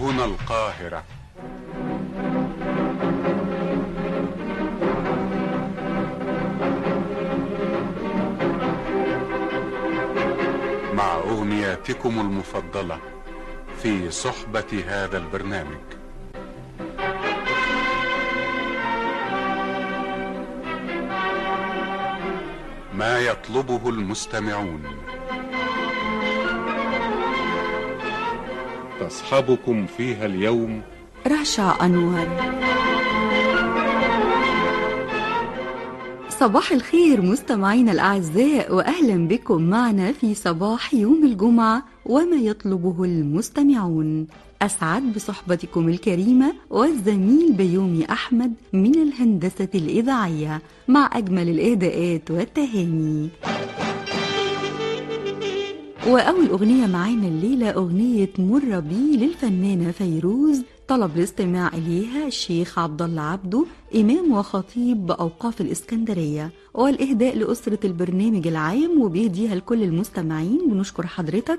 هنا القاهرة مع أغنياتكم المفضلة في صحبة هذا البرنامج ما يطلبه المستمعون تصحبكم فيها اليوم رشا أنور صباح الخير مستمعينا الأعزاء وأهلا بكم معنا في صباح يوم الجمعة وما يطلبه المستمعون أسعد بصحبتكم الكريمة والزميل بيومي أحمد من الهندسة الإذاعية مع أجمل الإهداءات والتهاني وأول أغنية معانا الليلة أغنية مر بي للفنانة فيروز طلب الاستماع إليها الشيخ عبد الله عبده إمام وخطيب بأوقاف الإسكندرية والإهداء لأسرة البرنامج العام وبيهديها لكل المستمعين بنشكر حضرتك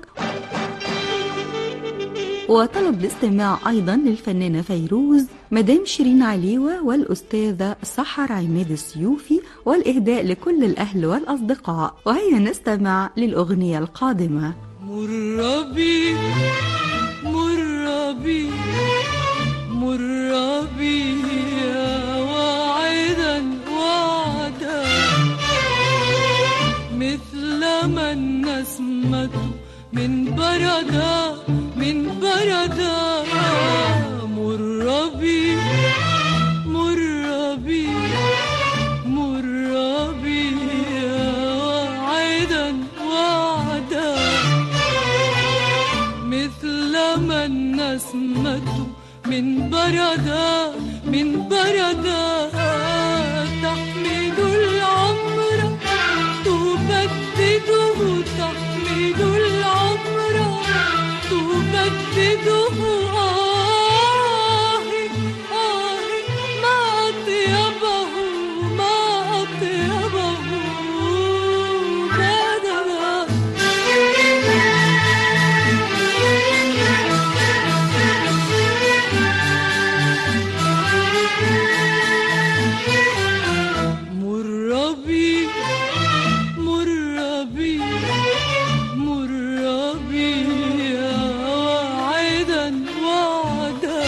وطلب الاستماع أيضا للفنانة فيروز مدام شيرين عليوة والأستاذة سحر عماد السيوفي والإهداء لكل الأهل والأصدقاء وهيا نستمع للأغنية القادمة مر بي مر بي مر بي يا واعدا وعدا مثل ما النسمة من بردا من بردا مر بي مر بي مر بي يا واعدا وعدا مثل ما النسمة من بردا من بردا تحمد العمر تبدده تحمد العمر تبدده آه آه ما أطيبه ما أطيبه بدلا مر بي مر بي مر بي يا واعدا وعدا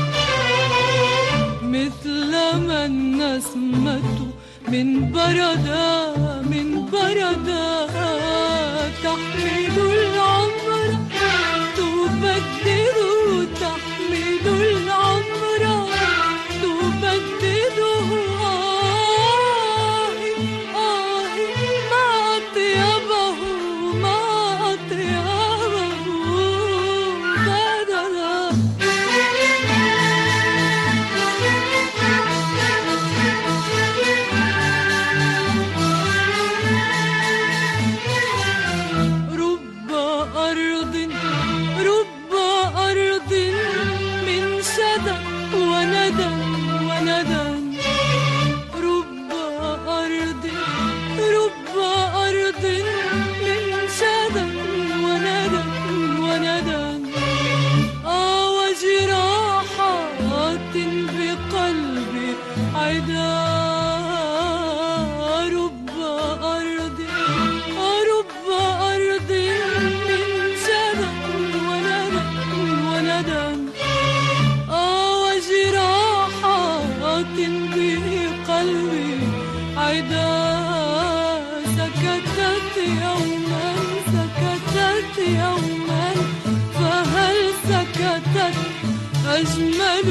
مثل ما النسمة من بردا من بردا تحمل العمر تبدد تحمل العمر تبدده آه آه ما أطيبه ما أطيبه بدلا رب أرض رب أرض من شدى وندى وندى رب أرض رب أرض من شدى وندى وندى آه وجراحات بقلبي عدا رب أرض رب أرض من شدى وندى وندى آه وجراحات بقلبي عدا سكتت يوما سكتت يوما فهل سكتت أجمل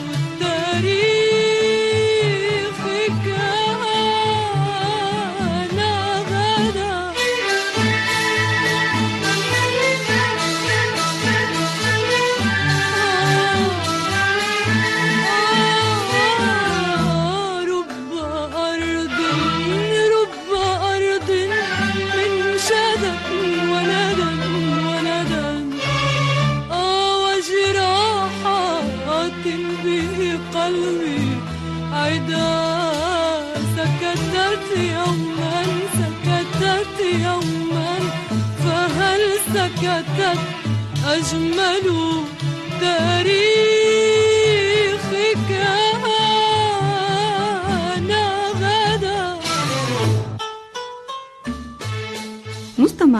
التاريخ كان غدا رب أرض رب أرض من شدى وندى وندى آه وجراحات بقلبي عدا سكتت يوما سكتت يوما فهل سكتت أجمل تاريخ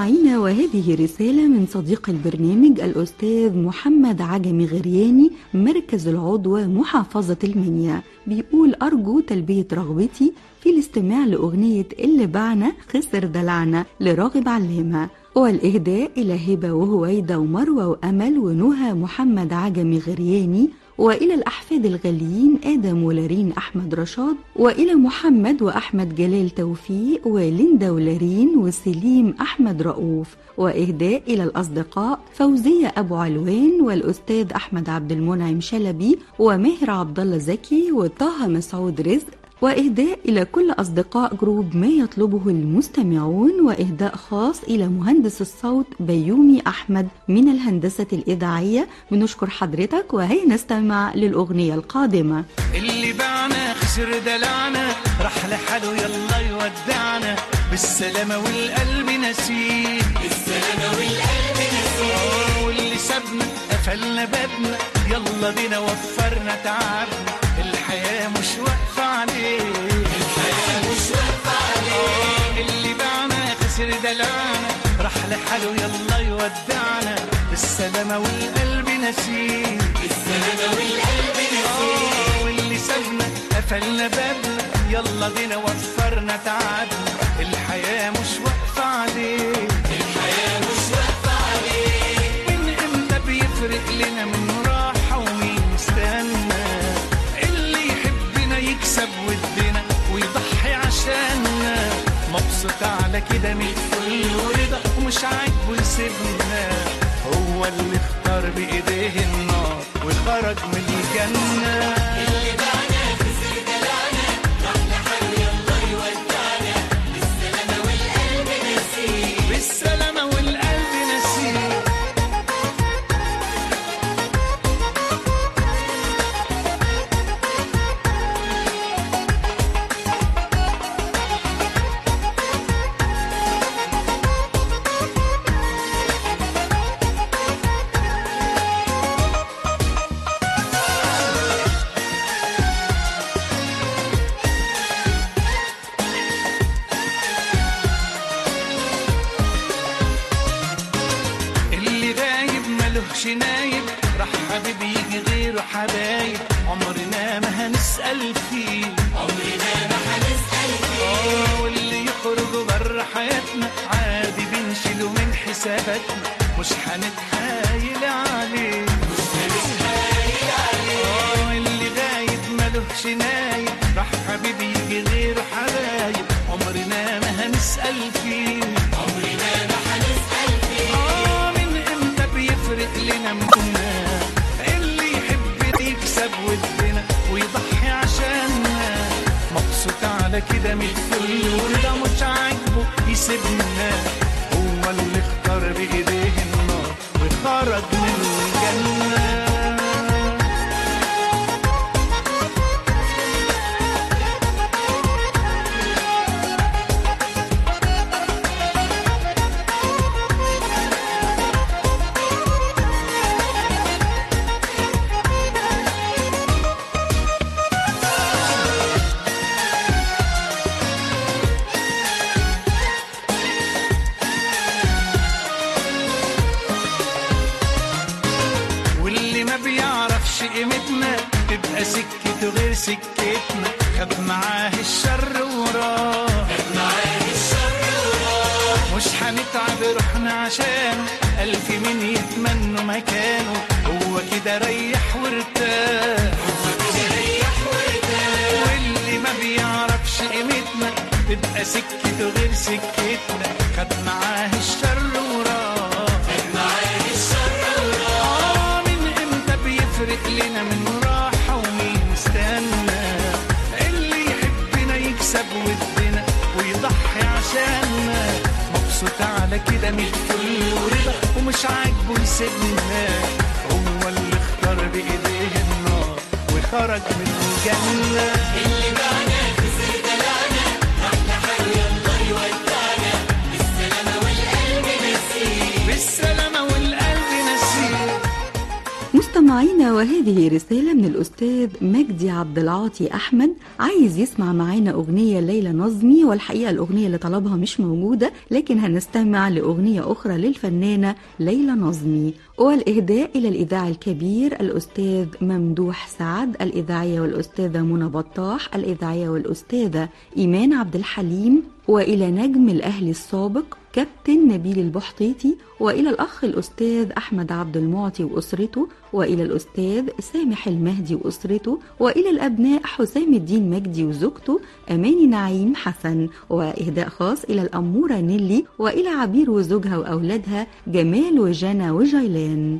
مستمعينا وهذه رسالة من صديق البرنامج الأستاذ محمد عجمي غرياني مركز العضو محافظة المنيا بيقول أرجو تلبية رغبتي في الاستماع لأغنية اللي بعنا خسر دلعنا لراغب علامة والإهداء إلى هبة وهويدة ومروة وأمل ونهى محمد عجمي غرياني وإلى الأحفاد الغاليين آدم ولارين أحمد رشاد وإلى محمد وأحمد جلال توفيق وليندا ولارين وسليم أحمد رؤوف وإهداء إلى الأصدقاء فوزية أبو علوان والأستاذ أحمد عبد المنعم شلبي وماهر عبد الله زكي وطه مسعود رزق وإهداء إلى كل أصدقاء جروب ما يطلبه المستمعون وإهداء خاص إلى مهندس الصوت بيومي أحمد من الهندسة الإذاعية بنشكر حضرتك وهي نستمع للأغنية القادمة اللي باعنا خسر دلعنا راح لحاله يلا يودعنا بالسلامة والقلب نسيه بالسلامة والقلب نسيه واللي سابنا قفلنا بابنا يلا بينا وفرنا تعبنا الحياة مش واقفة عليه الحياة مش واقفة عليه اللي باعنا خسر دلعنا راح لحاله يلا يودعنا بالسلامة والقلب نسيه بالسلامة والقلب نسيه واللي سابنا قفلنا بابنا يلا بينا وفرنا تعبنا الحياة مش واقفة عليه الحياة مش واقفة عليه من امتى بيفرق لنا من راحة ومين استنى اللي يحبنا يكسب ودنا ويضحي عشاننا مبسوط على كده من كل ورضا ومش عاجبه يسيبنا هو اللي اختار بايديه النار وخرج من الجنة اللي بعنا خسر دلعنا راح لحاله يلا يودعنا بالسلامة والقلب نسيه بالسلامة والقلب نسيه اللي غايب ملهش نايب راح حبيب يجي غيره حبايب عمرنا ما هنسأل فيه عمرنا ما هنسأل فيه اه واللي يخرج بره حياتنا عادي بنشيله من حساباتنا مش هنتحايل عليه مش هنتحايل عليه اه اللي غايب ملهش نايب راح حبيب يجي غيره حبايب عمرنا ما هنسأل فيه عمرنا ما هنسأل فيه اه من امتى بيفرق لنا مننا اللي يحب يكسب ودنا ويضحي عشاننا مبسوط على كده من الكل وده مش عاجبه يسيبنا هو اللي اختار بايديه النار وخرج من الجنه واللي ما بيعرفش قيمتنا تبقى سكته غير سكتنا خد معاه الشر وراه خد معاه الشر وراه مش هنتعب روحنا عشانه ألف مين يتمنوا مكانه هو كده ريح وارتاح هو كده ريح وارتاح واللي ما بيعرفش قيمتنا تبقى سكته غير سكتنا خد معاه الشر وراه خد معاه الشر وراه من امتى بيفرق لنا من راحة ومين استنى اللي يحبنا يكسب ودنا ويضحي عشاننا مبسوط على كده من الكل ورضا ومش عاجبه يسيبنا هو اللي اختار بايديه النار وخرج من الجنة اللي بعنا خسر دلعنا راح لحاله يلا يودعنا بالسلامة والقلب نسيه بالسلامة والقلب نسيه مستمعينا وهذه رسالة من الأستاذ مجدي عبد العاطي أحمد عايز يسمع معانا أغنية ليلى نظمي والحقيقة الأغنية اللي طلبها مش موجودة لكن هنستمع لأغنية أخرى للفنانة ليلى نظمي والإهداء إلى الإذاعي الكبير الأستاذ ممدوح سعد الإذاعية والأستاذة منى بطاح الإذاعية والأستاذة إيمان عبد الحليم وإلى نجم الأهلي السابق كابتن نبيل البحطيطي وإلى الأخ الأستاذ أحمد عبد المعطي وأسرته وإلى الأستاذ سامح المهدي وأسرته وإلى الأبناء حسام الدين مجدي وزوجته أماني نعيم حسن وإهداء خاص إلى الأمورة نيلي وإلى عبير وزوجها وأولادها جمال وجنى وجيلان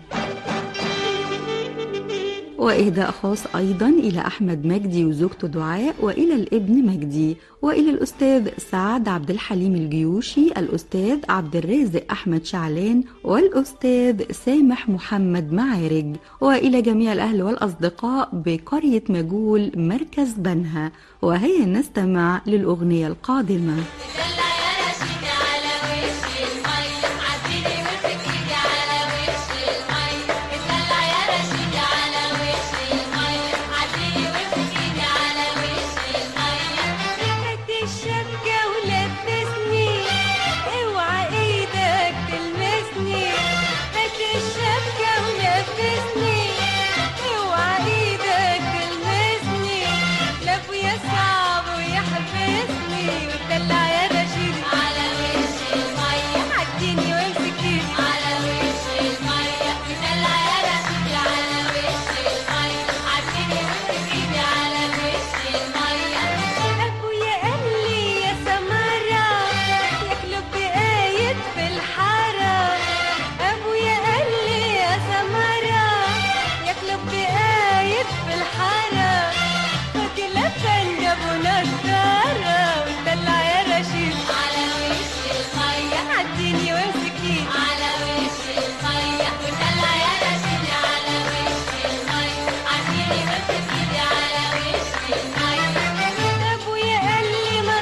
وإهداء خاص أيضا إلى أحمد مجدي وزوجته دعاء وإلى الابن مجدي وإلى الأستاذ سعد عبد الحليم الجيوشي الأستاذ عبد الرازق أحمد شعلان والأستاذ سامح محمد معارج وإلى جميع الأهل والأصدقاء بقرية مجول مركز بنها وهيا نستمع للأغنية القادمة دلع يا رشيد على وش المي عديني وامسك ايدي على وش المي دلع يا رشيد على وش المي عديني وامسك ايدي على وش المي هات الشبكة ولبسني اوعى ايدك تلمسني هات الشبكة ولبسني اوعى ايدك تلمسني لابويا صعب ويحبسني ودلع يا رشيد على وش المية عديني وامسك ايدي على وش المية ودلع يا رشيد على وش المية عديني وامسك ايدي على وش المية ابويا قال لي يا سمرة ياكلوا بقايد في الحارة ابويا قال لي يا سمرة ياكلوا بقايد في الحارة خدي لبن يا ابو نضارة ودلع يا رشيد على وش المية عديني وامسكي على وش المية ودلع يا رشيد على وش المية عديني وامسكي على وش المية ابويا قال لي ما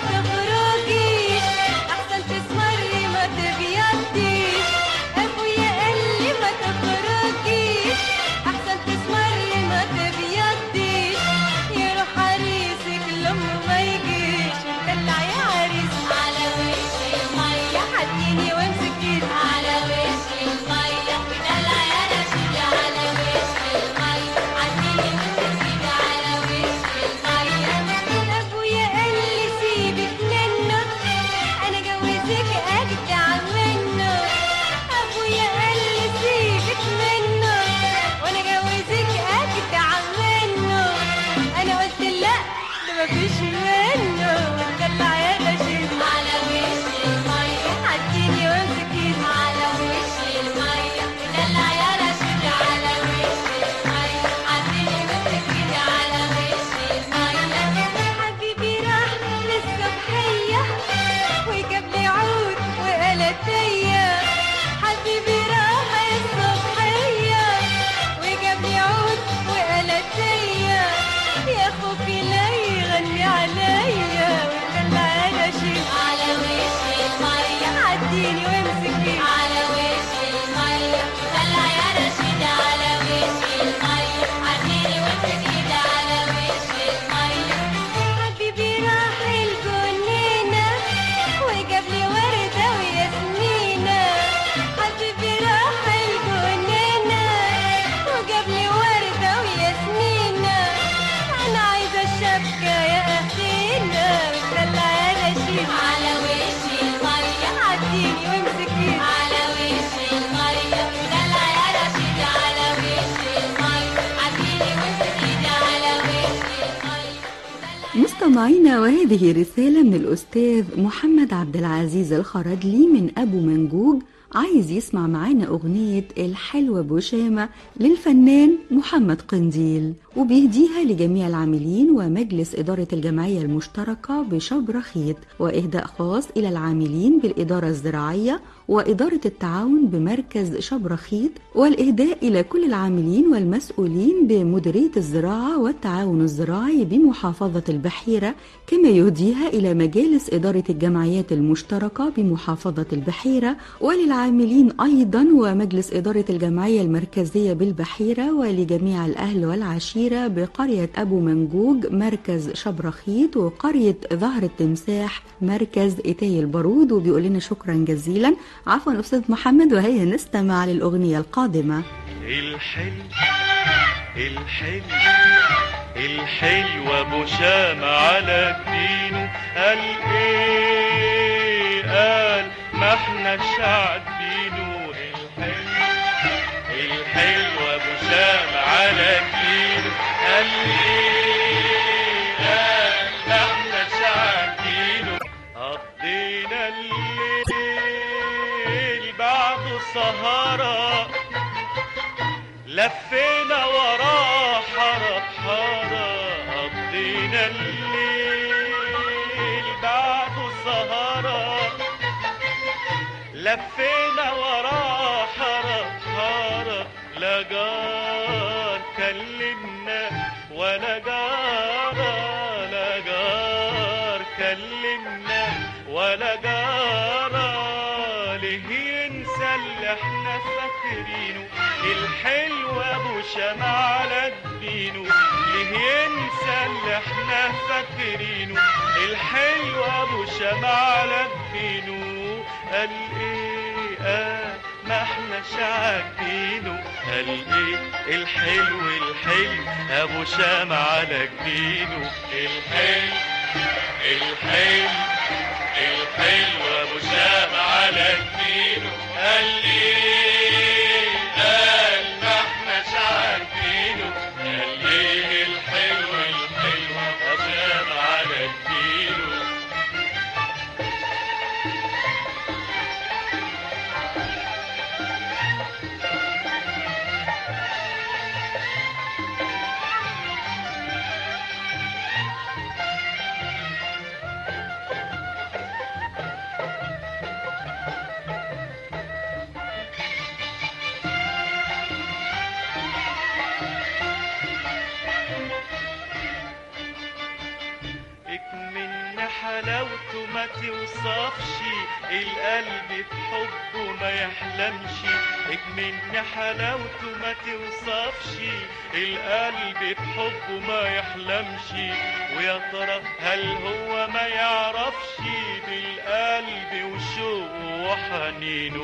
تخرجيش احسن تسمري ما تبيضيش ابويا قال لي ما تخرجيش احسن تسمري ما تبيضيش يروح عريسك لما ما يجيش ودلع يا عريس على وش المية حديني وامسكي على وش المية ودلع يا رشيد على وش المية عديني وامسكي على وش المية ابويا قال لي سيبك منه انا جوزك اجدع منه ابويا قال لي سيبك منه وانا جوزك اجدع منه انا قلت لا ده مفيش منه ودلع يا رشيد على وش المية عديني وامسكي على وش المية ودلع يا رشيد على وش المية عديني وامسكي على وش المية حبيبي راح للصبحية وجاب لي عود وقلتية حبيبي راح الصبحية وجاب لي عود وقلتية يا خوفي لا يغني عليا ودلع يا رشيد على وش المية عديني وامسكي على وش المية دلع يا رشيد على وش المية عديني وامسكي على وش المية حبيبي راح الجنينة وجاب لي وردة وياسمينة حبيبي راح الجنينة وجاب لي وردة وياسمينة أنا عايزة الشبكة يا أخينا ودلع يا رشيد على وش المية عديني وامسكي على وش المية ودلع يا رشيد على وش المية عديني وامسكي على وش المية مستمعينا وهذه رسالة من الأستاذ محمد عبد العزيز الخرجلي من أبو منجوج عايز يسمع معانا أغنية الحلوة بوشامة للفنان محمد قنديل وبيهديها لجميع العاملين ومجلس إدارة الجمعية المشتركة بشبرخيت وإهداء خاص إلى العاملين بالإدارة الزراعية وإدارة التعاون بمركز شبرخيط والإهداء إلى كل العاملين والمسؤولين بمديرية الزراعة والتعاون الزراعي بمحافظة البحيرة كما يهديها إلى مجالس إدارة الجمعيات المشتركة بمحافظة البحيرة وللعاملين أيضا ومجلس إدارة الجمعية المركزية بالبحيرة ولجميع الأهل والعشيرة بقرية أبو منجوج مركز شبرخيط وقرية ظهر التمساح مركز إتاي البارود وبيقول لنا شكرا جزيلا عفوا أستاذ محمد وهيا نستمع للأغنية القادمة الحلو الحلو الحلو ابو شام على جبينه قال ايه قال ما احنا عارفينه الحلو الحلو ابو شام على جبينه قال ايه قال ما احنا عارفينه قضينا الليل بعد السهره لفينا وراه حرب حارة قضينا الليل بعد السهرة لفينا وراه حرب حارة لا جار كلمنا ولا جارة لا جار كلمنا ولا جارة ليه ينسى اللي احنا فاكرينه الحلو ابو شمع على جبينه ليه ينسى اللي احنا فاكرينه الحلو ابو شمع على جبينه قال ايه قال ما احنا عارفينه قال ايه الحلو الحلو ابو شمع على جبينه الحلو الحلو الحلو ابو شمع على جبينه قال ليه قال ما احناش عارفينه قال ليه الحلو الحلو ابو شمع على جبينه اكمن حلاوته ما توصفش القلب بحبه ما يحلمش اكمن حلاوته ما توصفش القلب بحبه ما يحلمش ويا ترى هل هو ما يعرفش بالقلب وشوقه وحنينه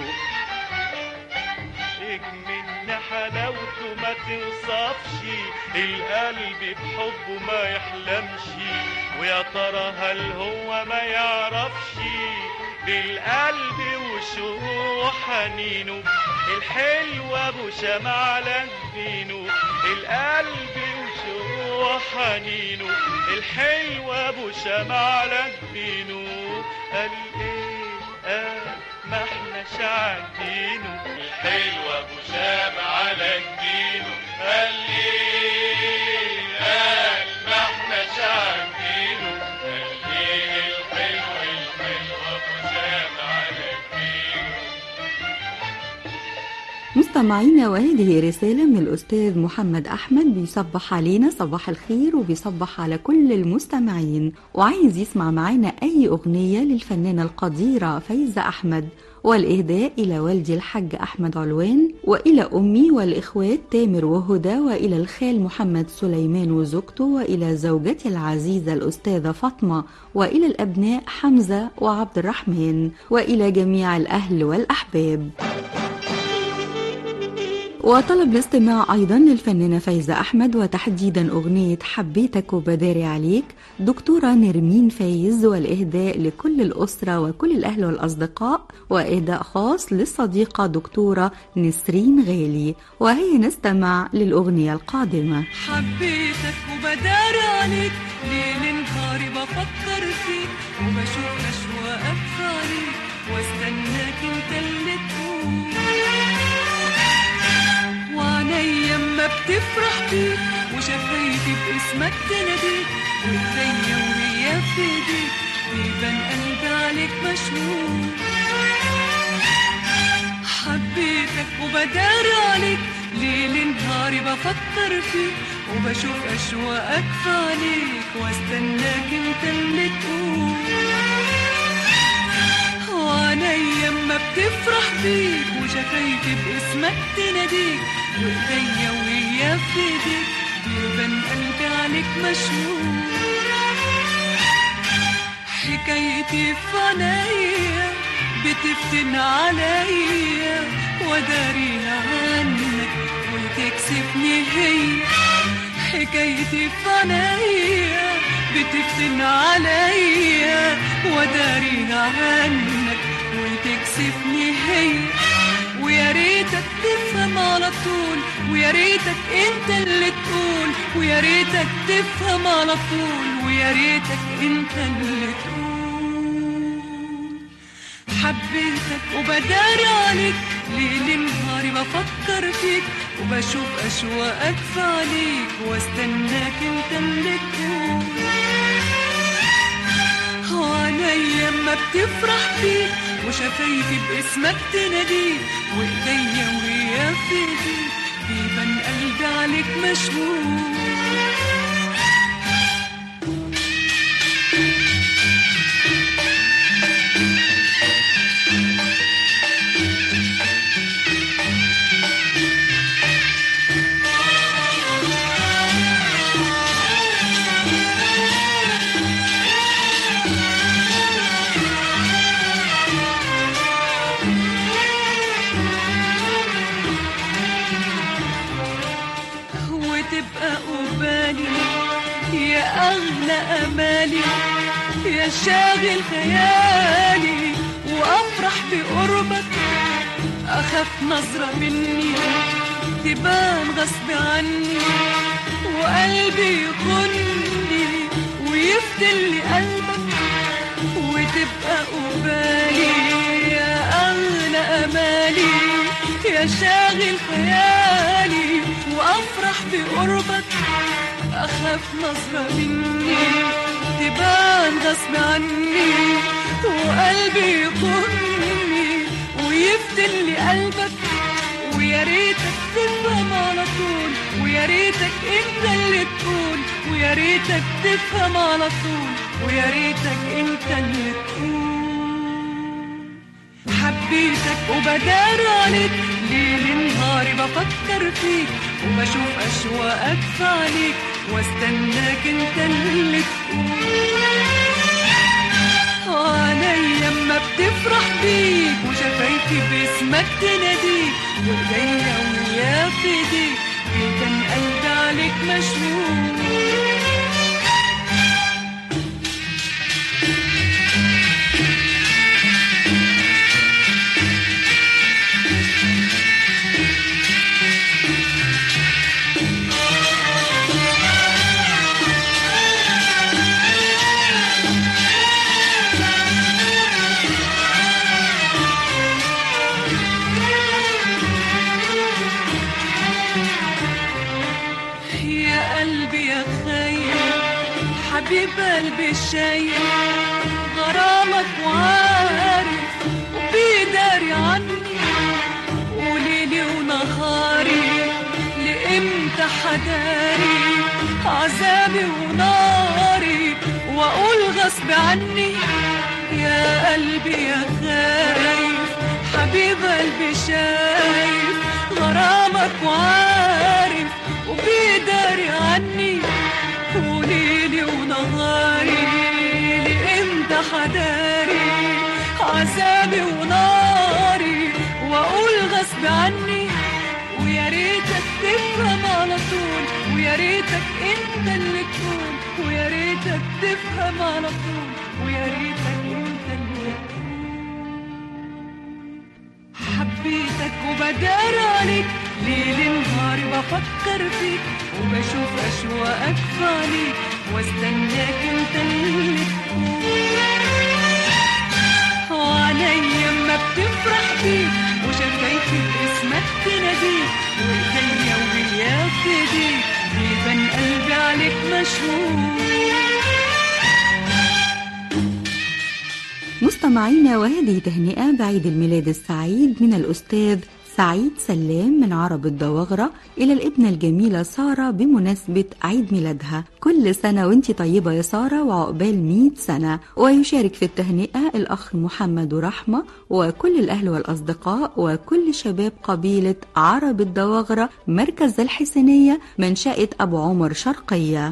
من حلاوته ما توصفش القلب بحبه ما يحلمش ويا ترى هل هو ما يعرفش بالقلب وشوق حنينه الحلو ابو شمع على جبينه القلب وشوق حنينه الحلو ابو شمع على جبينه قال ايه قال ما احناش عارفينه الحلو ابو شام على جبينه قال ليه قال ما احناش عارفينه قال ليه الحلو الحلو ابو شام على جبينه مستمعينا وهذه رسالة من الأستاذ محمد أحمد بيصبح علينا صباح الخير وبيصبح على كل المستمعين وعايز يسمع معانا أي أغنية للفنانة القديرة فايزة أحمد والإهداء إلى والدي الحاج أحمد علوان وإلى أمي والإخوات تامر وهدى وإلى الخال محمد سليمان وزوجته وإلى زوجتي العزيزة الأستاذة فاطمة وإلى الأبناء حمزة وعبد الرحمن وإلى جميع الأهل والأحباب وطلب الاستماع أيضا للفنانة فايزة أحمد وتحديدا أغنية حبيتك وبداري عليك دكتورة نرمين فايز والإهداء لكل الأسرة وكل الأهل والأصدقاء وإهداء خاص للصديقة دكتورة نسرين غالي وهي نستمع للأغنية القادمة حبيتك وبدار عليك ليل نهاري بفكر فيك وبشوف أشواقك في عليك واستناك انت اللي تقول وعينيا اما بتفرح بيك وشفايفي باسمك تناديك وايديا وهي في ايديك بيبان قلبي عليك مشغول حبيتك وبدار عليك ليل نهاري بفكر فيك وبشوف أشواقك في عليك واستناك انت اللي تقول وعينيا اما بتفرح بيك وشفايفي باسمك تناديك وايديا وهي في ايديك بيبان قلبي عليك مشهور حكايتي في عينيا بتفتن عليا وداريها عنك وتكسفني هي حكايتي في عينيا بتفتن عليا وداريها عنك وتكسفني هي ويا ريتك تفهم على طول ويا ريتك انت اللي تقول ويا ريتك تفهم على طول ويا ريتك انت اللي تقول حبيتك وبدار عليك ليل نهاري بفكر فيك وبشوف أشواقك في عليك واستناك انت اللي تقول وعينيا اما بتفرح بيك وشفايفي باسمك تناديك وايديا وهي في ايديك بيبان قلبي عليك مشهور وتبقى قبالي يا أغلى أمالي يا شاغل خيالي وأفرح بقربك أخاف نظرة مني تبان غصب عني وقلبي يخني ويفتل لي قلبك وتبقى قبالي يا أغلى أمالي يا شاغل خيالي وأفرح بقربك أخاف نظرة مني تبان غصب عني وقلبي يخني ويفتل لي قلبك ويا ريتك تفهم على طول ويا ريتك انت اللي تقول ويا ريتك تفهم على طول ويا ريتك انت اللي تقول حبيتك وبدار عليك ليل نهاري بفكر فيك وبشوف أشواقك في عليك واستناك انت اللي تقول عينيا اما بتفرح بيك وشفايفي باسمك تناديك وايديا ويا في ايديك بيبان قلبي عليك مشهور يا قلبي يا خير حبيب قلبي الشايل غرامك وعارف وبيداري عني وليلي ونهاري لإمتى حداري عذابي وناري وأقول غصب عني يا قلبي يا خايف حبيب قلبي شايف غرامك وعارف وبيداري عني وليلي ونهاري لإمتى حداري عذابي وناري وأقول غصب عني ويا ريتك تفهم على طول ويا ريتك انت اللي تقول ويا ريتك تفهم على طول ويا ريتك انت اللي تقول حبيتك وبدار عليك ليل نهاري بفكر فيك وبشوف أشواقك في عليك واستناك انت اللي تقول وعينيا اما بتفرح بيك وشفايفي باسمك تناديك وايديا وهي في ايديك بيبان قلبي عليك مشهور مستمعينا وهذه تهنئة بعيد الميلاد السعيد من الأستاذ سعيد سلام من عرب الدواغرة إلى الابنة الجميلة سارة بمناسبة عيد ميلادها كل سنة وانت طيبة يا سارة وعقبال 100 سنة ويشارك في التهنئة الأخ محمد رحمة وكل الأهل والأصدقاء وكل شباب قبيلة عرب الدواغرة مركز الحسينية منشأة أبو عمر شرقية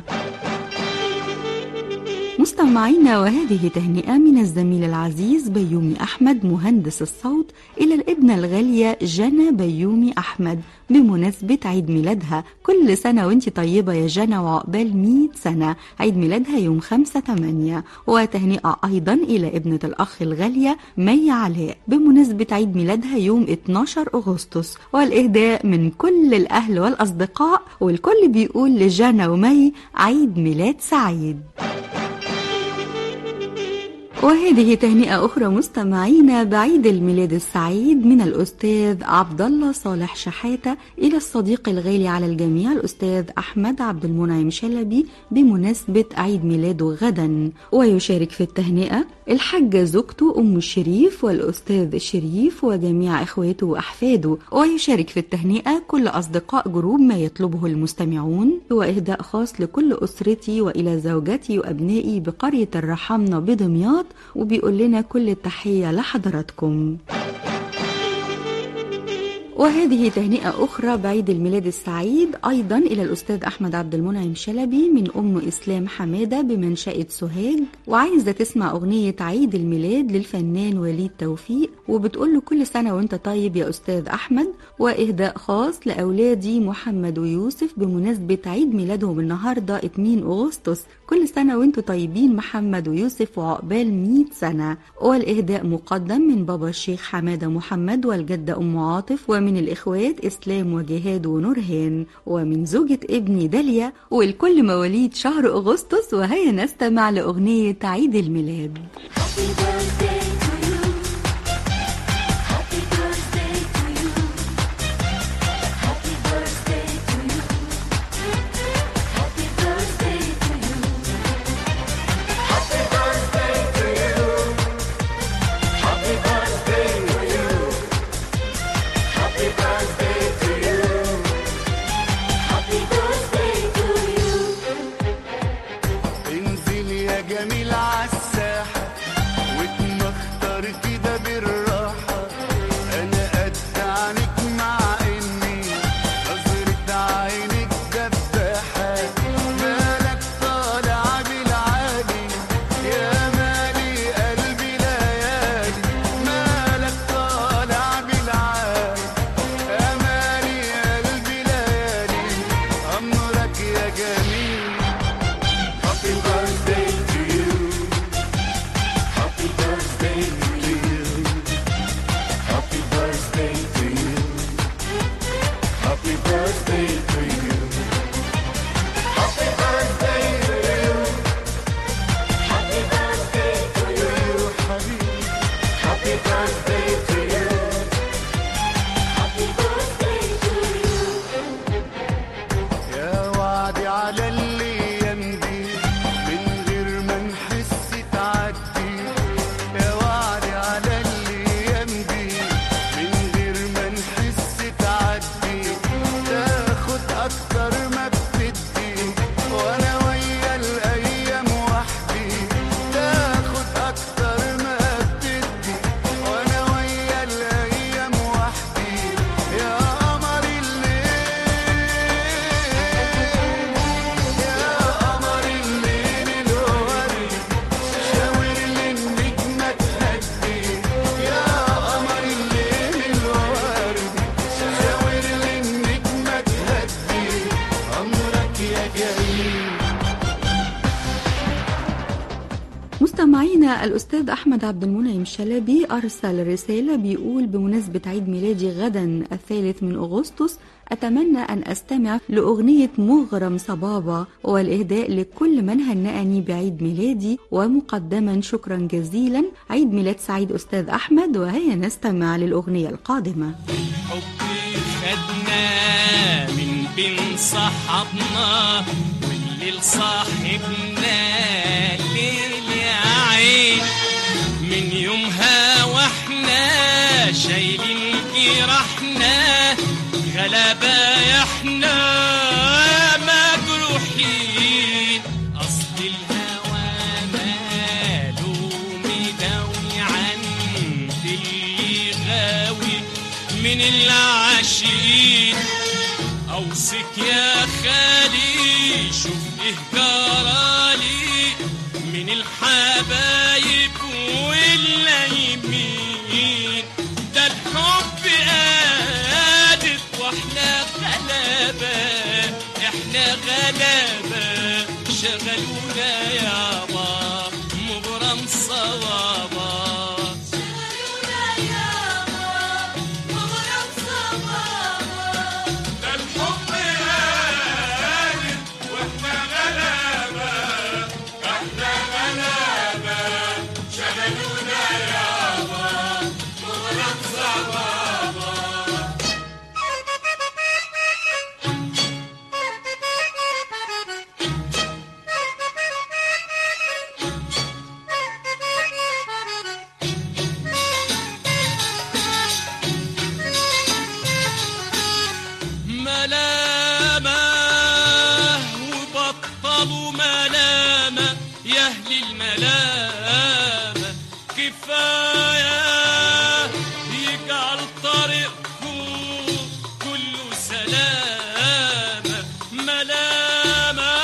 مستمعينا وهذه تهنئة من الزميل العزيز بيومي أحمد مهندس الصوت إلى الابنة الغالية جنى بيومي أحمد بمناسبة عيد ميلادها كل سنة وانت طيبة يا جنى وعقبال 100 سنة عيد ميلادها يوم 5 8 وتهنئة أيضا إلى ابنة الأخ الغالية مي علاء بمناسبة عيد ميلادها يوم 12 أغسطس والإهداء من كل الأهل والأصدقاء والكل بيقول لجنى ومي عيد ميلاد سعيد وهذه تهنئة أخرى مستمعينا بعيد الميلاد السعيد من الأستاذ عبد الله صالح شحاتة إلى الصديق الغالي على الجميع الأستاذ أحمد عبد المنعم شلبي بمناسبة عيد ميلاده غدا ويشارك في التهنئة الحاجة زوجته أم الشريف والأستاذ الشريف وجميع إخواته وأحفاده ويشارك في التهنئة كل أصدقاء جروب ما يطلبه المستمعون وإهداء خاص لكل أسرتي وإلى زوجتي وأبنائي بقرية الرحمنة بدمياط وبيقول لنا كل التحية لحضراتكم وهذه تهنئة أخرى بعيد الميلاد السعيد أيضا إلى الأستاذ أحمد عبد المنعم شلبي من أم إسلام حمادة بمنشأة سوهاج وعايزة تسمع أغنية عيد الميلاد للفنان وليد توفيق وبتقول له كل سنة وأنت طيب يا أستاذ أحمد وإهداء خاص لأولادي محمد ويوسف بمناسبة عيد ميلادهم النهاردة 2 أغسطس كل سنة وانتم طيبين محمد ويوسف وعقبال 100 سنة والإهداء مقدم من بابا الشيخ حمادة محمد والجدة أم عاطف ومن الإخوات إسلام وجهاد ونورهان ومن زوجة ابني داليا والكل مواليد شهر أغسطس وهيا نستمع لأغنية عيد الميلاد Happy birthday to you. Happy birthday to you. Happy birthday to you. Happy birthday to you. Happy birthday to you. Happy birthday to you. Happy birthday to you. Happy birthday to you. انزل يا جميل عالساحة واتمختر كده بالراحة أنا قد عنك مع إني نظرة عينك دباحة مالك طالع بالعالي يا مالي قلبي ليالي مالك طالع بالعالي يا مالي قلبي ليالي أمرك يا جميل Happy birthday to you. Happy birthday to you. Happy birthday to you. Happy birthday to you. Happy birthday to you. Happy birthday to you, حبيبي. Happy birthday to you. Happy birthday to you. يا وعدي على الايام دي من غير ما نحس تعدي يا وعدي على الايام دي من غير ما نحس تعدي تاخد اكتر ما بتدي وانا ويا الايام وحدي تاخد اكتر ما بتدي وانا ويا الايام وحدي يا قمر الليل يا قمر الليل الورد شاور لي النجمة تهدي يا قمر الليل الورد شاور لي النجمة تهدي أمرك يا جميل مستمعينا الأستاذ أحمد عبد المنعم شلبي أرسل رسالة بيقول بمناسبة عيد ميلادي غدا الثالث من أغسطس أتمنى أن أستمع لأغنية مغرم صبابة والإهداء لكل من هنأني بعيد ميلادي ومقدما شكرا جزيلا عيد ميلاد سعيد أستاذ أحمد وهيا نستمع للأغنية القادمة حبي خدنا من بين صحابنا والليل صاحبنا ليل يا عين من يوم شايلين جراحنا غلبة احنا مجروحين اصل الهوى ماله مداوي عند اللي غاوي من العاشقين اوصيك يا خالي شوف ايه جرالي من الحبايب واللايمين ده الحب قادر واحنا غلابة احنا غلابة شغلونا يابا مغرم صوابا ملامة وبطلوا ملامة يا أهل الملامة كفاية يجعل طريقكم كله سلامة ملامة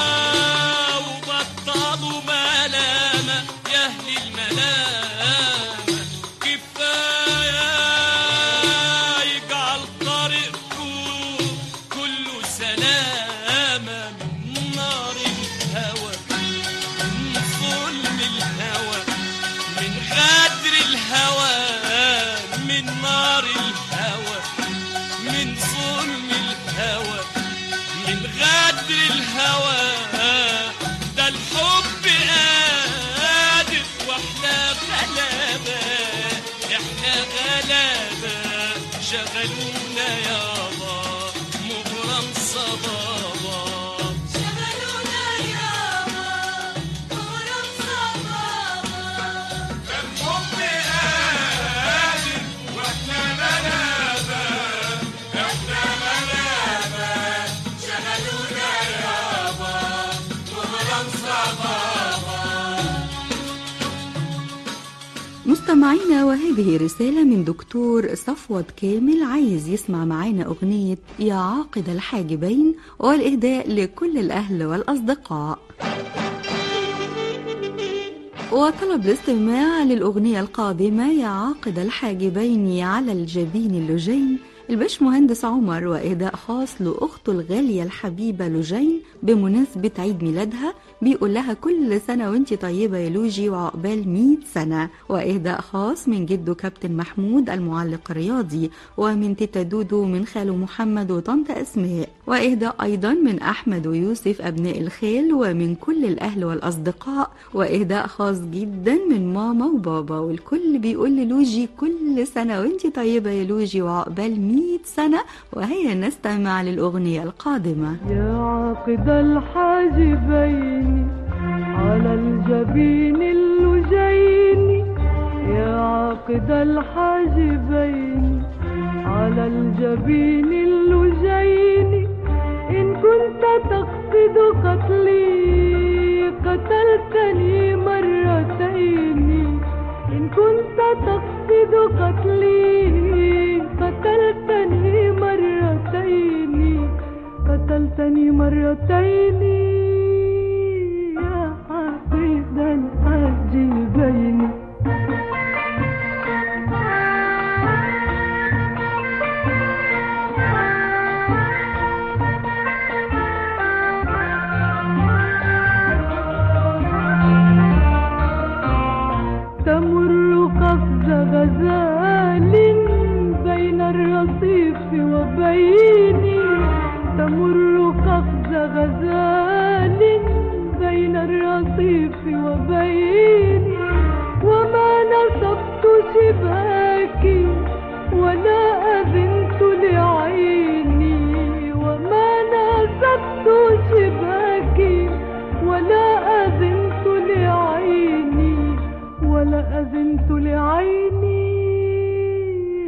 وبطلوا ملامة يا أهل الملامة كفاية يجعل طريقكم كله سلامة من نار الهوى من ظلم الهوى من غدر الهوى من نار الهوى من ظلم الهوى من غدر الهوى ده الحب قادر واحنا غلابة احنا غلابة شغلونا يابا مغرم صبابا مستمعينا وهذه رسالة من دكتور صفوت كامل عايز يسمع معانا أغنية يا عاقد الحاجبين والإهداء لكل الأهل والأصدقاء وطلب الاستماع للأغنية القادمة يا عاقد الحاجبين على الجبين اللجين الباش مهندس عمر وإهداء خاص لأخته الغالية الحبيبة لجين بمناسبة عيد ميلادها بيقول لها كل سنة وانتي طيبة يا لوجي وعقبال 100 سنة وإهداء خاص من جده كابتن محمود المعلق الرياضي ومن تيتا دودو من خاله محمد وطنط أسماء وإهداء أيضا من أحمد ويوسف أبناء الخال ومن كل الأهل والأصدقاء وإهداء خاص جدا من ماما وبابا والكل بيقول للوجي كل سنة وانتي طيبة يا لوجي وعقبال 100 سنة وهيا نستمع للأغنية القادمة يا عاقد الحاجبين على الجبين اللجين يا عاقد الحاجبين على الجبين اللجين إن كنت تقصد قتلي قتلتني مرتين إن كنت تقصد قتلي قتلتني مرتين قتلتني مرتين يا عقيد الحاجبين تمر قفز غزال بين الرصيف وبيني تمر قفز غزال بين الرصيف وبيني وما نصبت شباكي ولا أذنت لعيني وما نصبت شباكي ولا أذنت لعيني ولا أذنت لعيني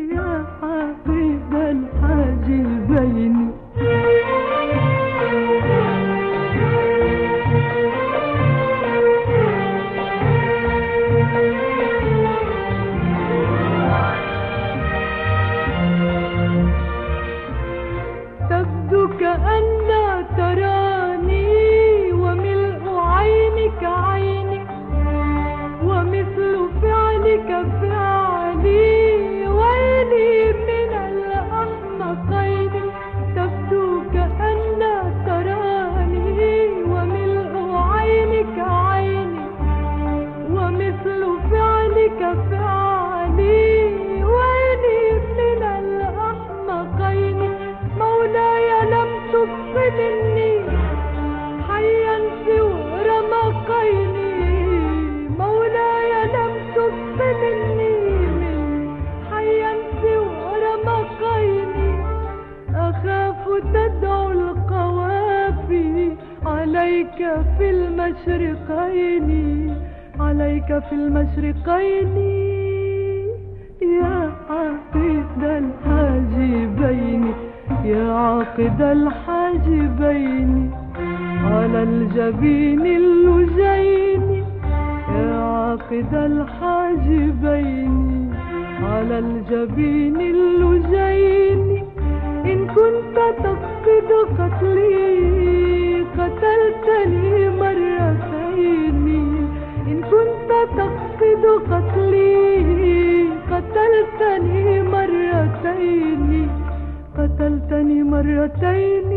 عليك في المشرقين عليك في المشرقين يا عقد الحاجبين يا عقد الحاجبين على الجبين اللجين يا عقد الحاجبين على الجبين اللجين إن كنت تقصد قتلي قتلتني مرتين إن كنت تقصد قتلي قتلتني مرتين قتلتني مرتين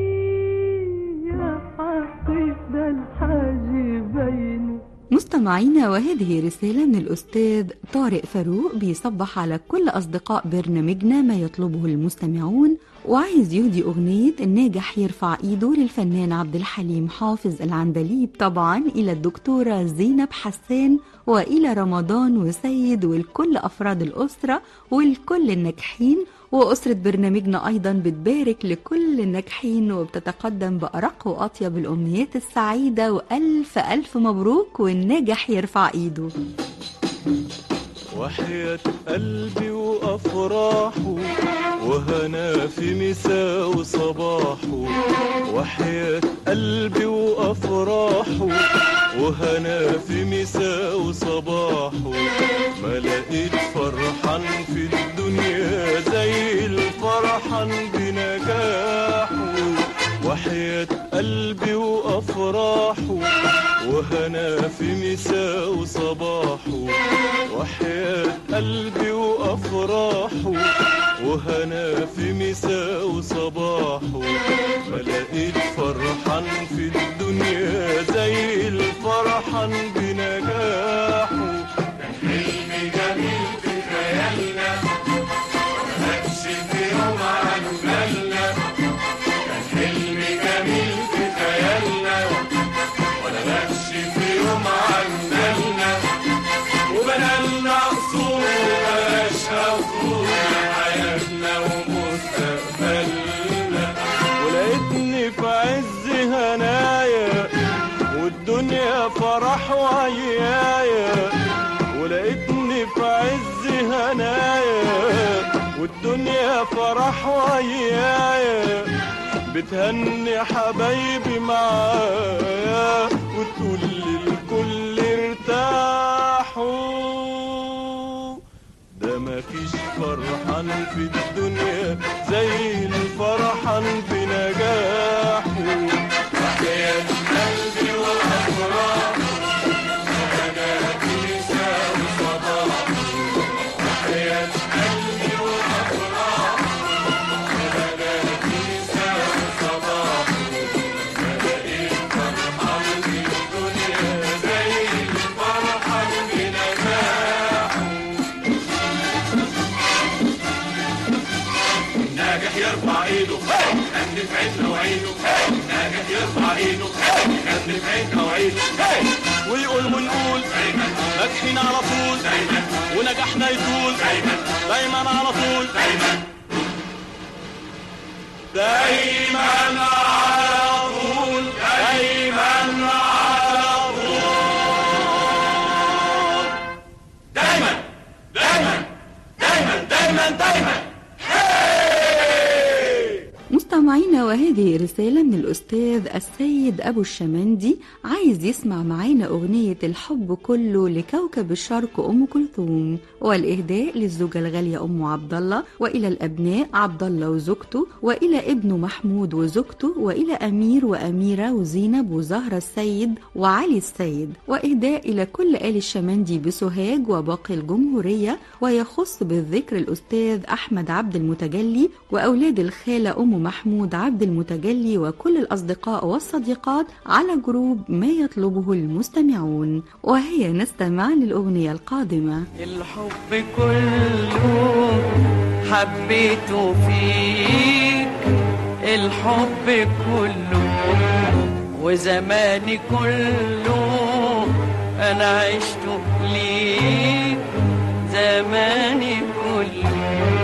يا عقد الحاجبين مستمعينا وهذه رسالة من الأستاذ طارق فاروق بيصبح على كل أصدقاء برنامجنا ما يطلبه المستمعون وعايز يهدي أغنية الناجح يرفع إيده للفنان عبد الحليم حافظ العندليب طبعا إلى الدكتورة زينب حسان وإلى رمضان وسيد ولكل أفراد الأسرة ولكل الناجحين وأسرة برنامجنا أيضا بتبارك لكل الناجحين وبتتقدم بأرق وأطيب الأمنيات السعيدة وألف ألف مبروك والناجح يرفع إيده وحياة قلبي وأفراحه وهنا في مساء وصباحه وحياة قلبي وأفراحه وهنا في مساء وصباحه ما لقيت فرحان في الدنيا زي الفرحان بنجاحه وحياة قلبي وأفراحه وهنا في مساء وصباحه وحياة قلبي وأفراحه وهنا في مساء وصباحه ما لقيت فرحان في الدنيا زي الفرحان بنجاحه حلم جميل في خيالنا مكش في يوم عن بالنا كان حلم جميل في خيالنا ولا مكش في يوم عن بالنا وبنالنا قصور وبلاش قصور حياتنا ومستقبلنا ولقيتني في عز هنايا والدنيا فرح وعيايا ولقيتني في عز هنايا والدنيا فرح وعيايا بتهني حبايبي معايا وتقول للكل ارتاحوا ده مفيش فرحان في الدنيا زي الفرحان بنجاحه وحياة قلبي وأفراحه وأنا في مساء وصباحه وحياة قلبي وأفراحه وأنا في مساء وصباحه ما لقيت فرحان في الدنيا زي الفرحان بنجاحه ناجح يرفع ايده غني في عيننا وعينه ناجح يرفع ايده غني في عيننا وعينه ويقول ونقول دايما ناجحين على طول دايما ونجاحنا يطول دايما دايما على طول دايما دايما على طول دايما على طول دايما دايما دايما دايما دايما مستمعينا وهذه رسالة من الأستاذ السيد أبو الشمندي عايز يسمع معانا أغنية الحب كله لكوكب الشرق أم كلثوم والإهداء للزوجة الغالية أم عبد الله وإلى الأبناء عبد الله وزوجته وإلى ابنه محمود وزوجته وإلى أمير وأميرة وزينب وزهرة السيد وعلي السيد وإهداء إلى كل آل الشمندي بسوهاج وباقي الجمهورية ويخص بالذكر الأستاذ أحمد عبد المتجلي وأولاد الخالة أم محمود عبد المتجلي وكل الأصدقاء والصديقات على جروب ما يطلبه المستمعون وهي نستمع للأغنية القادمة الحب كله حبيته فيك الحب كله وزماني كله انا عشت ليك زماني كله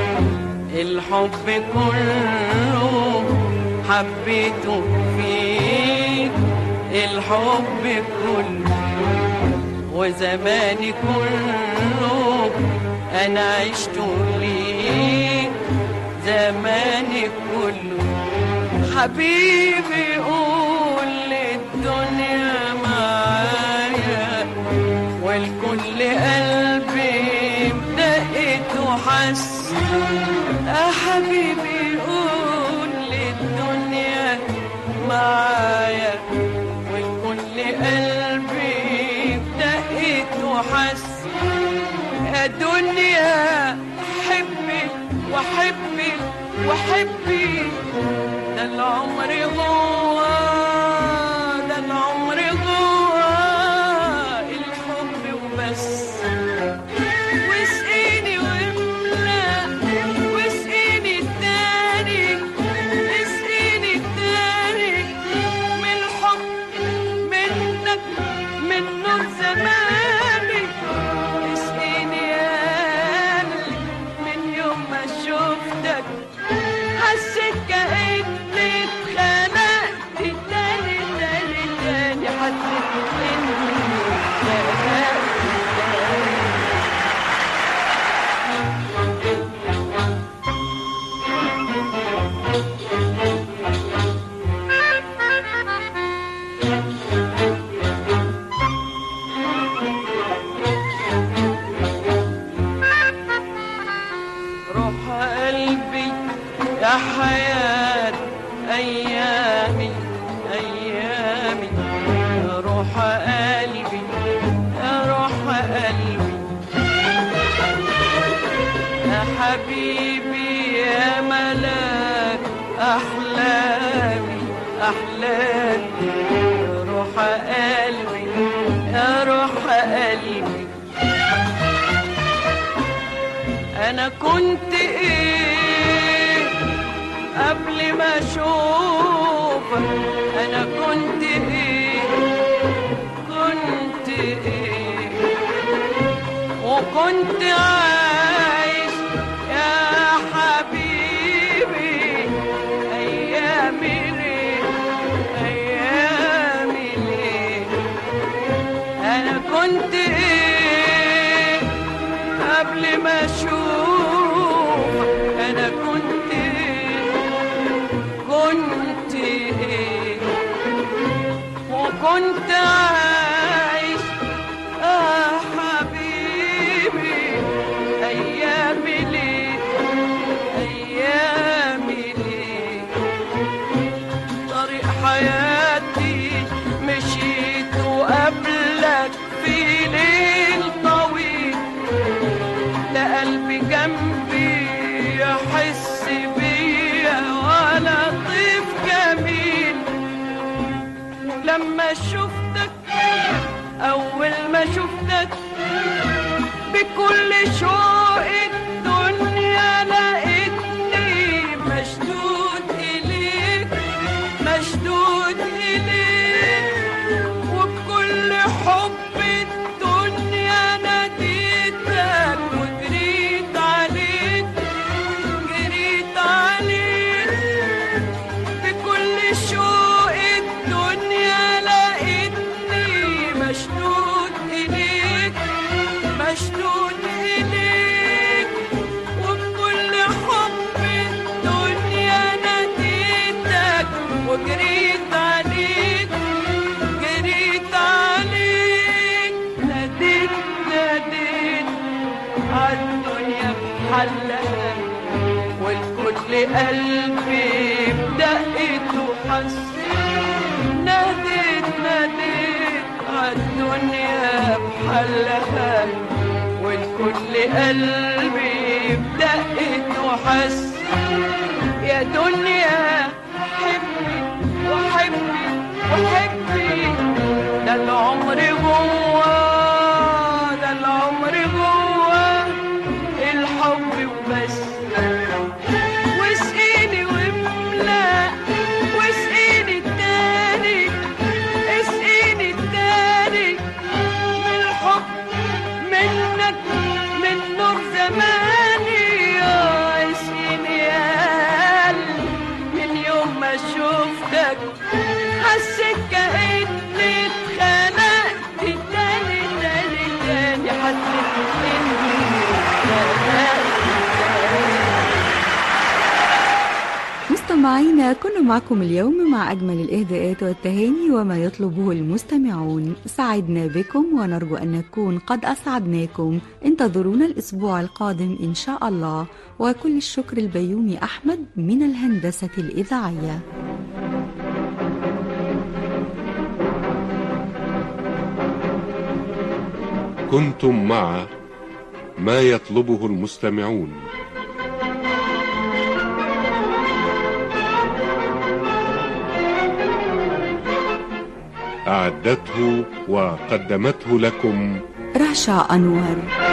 الحب كله حبيته فيك الحب كله وزماني كله انا عشت ليك زماني كله حبيبي قول للدنيا معايا والكل قلبي بدقت وحس يا حبيبي قول للدنيا معايا والكل قلبي بدقت وحس يا دنيا حبي وحبي وحبي ده العمر جوا ده العمر جوا الحب وبس واسقيني واملا واسقيني التاني اسقيني التاني من الحب منك من نور زماني اسقيني يا قلبي من يوم ما شفتك حسيت كأني اتخنقت تاني تاني تاني حسيت إني اتخنقت تاني روح قلبي يا حياة أيامي أيامي روح قلبي يا روح قلبي يا حبيبي يا ملاك أحلامي أحلامي روح قلبي يا روح قلبي انا كنت ايه قبل ما اشوفك انا كنت ايه كنت ايه وكنت عايش يا حبيبي ايامي ليه ايامي ليه انا كنت ايه قبل ما اشوف انا كنت ايه كنت ايه وكنت عايش اه حبيبي ايامي ليه ايامي ليه طريق حياتي مشيت وقبلك في ليل طويل لا قلبي جنبي يحس بيا ولا طيف جميل لما شفتك أول ما شفتك بكل شوق الدنيا لقيتني مشدود إليك مشدود إليك وبكل حب الدنيا ناديتك وجريت عليك جريت عليك بكل شوق الدنيا لقيتني مشدود إليك مشدود إليك وبكل حب الدنيا ناديتك وجريت عليك جريت عليك ناديت ناديت عالدنيا بحلها والكل قلبي بدقت وحس ناديت ناديت عالدنيا بحلها والكل قلبي بدقت وحس يا دنيا حبي وحبي وحبي ده العمر جوا ده العمر جوا الحب وبس واسقيني واملا واسقيني التاني اسقيني التاني من الحب منك من نور زماني يا اسقيني يا قلبي من يوم ما شفتك حسيت كأني مستمعينا كنا معكم اليوم مع أجمل الإهداءات والتهاني وما يطلبه المستمعون سعدنا بكم ونرجو أن نكون قد أسعدناكم انتظرونا الأسبوع القادم إن شاء الله وكل الشكر البيومي أحمد من الهندسة الإذاعية كنتم مع ما يطلبه المستمعون أعدته وقدمته لكم رشا أنور